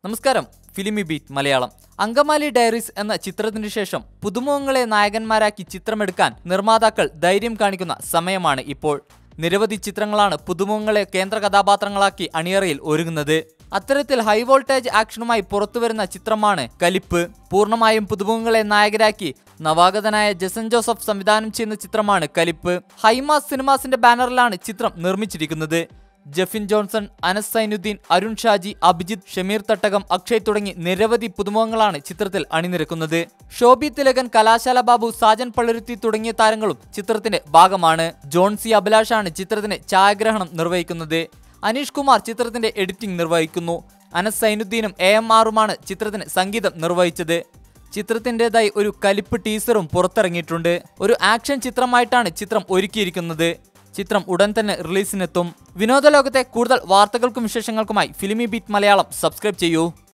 നമസ്കാരം filmy beat Malayalam Angamaly diaries എന്ന ചിത്രത്തിനു ശേഷം പുതുമുഖങ്ങളെ നായകന്മാരാക്കി ചിത്രമെടുക്കാൻ നിർമ്മാതാക്കൾ ധൈര്യം കാണിക്കുന്ന സമയമാണ് ഇപ്പോൾ നിരവധി ചിത്രങ്ങളാണ് പുതുമുഖങ്ങളെ കേന്ദ്ര കഥാപാത്രങ്ങളാക്കി അണിയറയിൽ ഒരുങ്ങുന്നത് അത്തരത്തിൽ ഹൈ വോൾട്ടേജ് ആക്ഷനുമായി പുറത്തുവരുന്ന ചിത്രമാണ് കലിപ്പ് പൂർണ്ണമായും പുതുമുഖങ്ങളെ നായകരാക്കി നവാഗതനായ ജസൻ ജോസഫ് സംവിധാനം ചെയ്യുന്ന ചിത്രമാണ് കലിപ്പ് ഹൈമാസ് സിനിമാസിന്റെ ബാനറിലാണ് ചിത്രം നിർമ്മിച്ചിരിക്കുന്നത് ജഫിൻ ജോൺസൺ അനസ് സൈനുദ്ദീൻ അരുൺ ഷാജി അഭിജിത്ത് ഷമീർ തട്ടകം അക്ഷയ് തുടങ്ങി നിരവധി പുതുമുഖങ്ങളാണ് ചിത്രത്തിൽ അണിനിരക്കുന്നത് ഷോബി തിലകൻ കലാശാല ബാബു സാജൻ പള്ളുരുത്തി തുടങ്ങിയ താരങ്ങളും ചിത്രത്തിന്റെ ഭാഗമാണ് ജോൺ സി അഭിലാഷാണ് ചിത്രത്തിന് ഛായാഗ്രഹണം നിർവഹിക്കുന്നത് അനീഷ് കുമാർ ചിത്രത്തിന്റെ എഡിറ്റിംഗ് നിർവഹിക്കുന്നു അനസ് സൈനുദ്ദീനും എ എം ആറുമാണ് ചിത്രത്തിന് സംഗീതം നിർവഹിച്ചത് ചിത്രത്തിൻ്റെതായി ഒരു കലിപ്പ് ടീസറും പുറത്തിറങ്ങിയിട്ടുണ്ട് ഒരു ആക്ഷൻ ചിത്രമായിട്ടാണ് ചിത്രം ഒരുക്കിയിരിക്കുന്നത് ചിത്രം ഉടൻ തന്നെ റിലീസിനെത്തും വിനോദ ലോകത്തെ കൂടുതൽ വാർത്തകൾക്കും വിശേഷങ്ങൾക്കുമായി ഫിലിമി ബീറ്റ് മലയാളം സബ്സ്ക്രൈബ് ചെയ്യൂ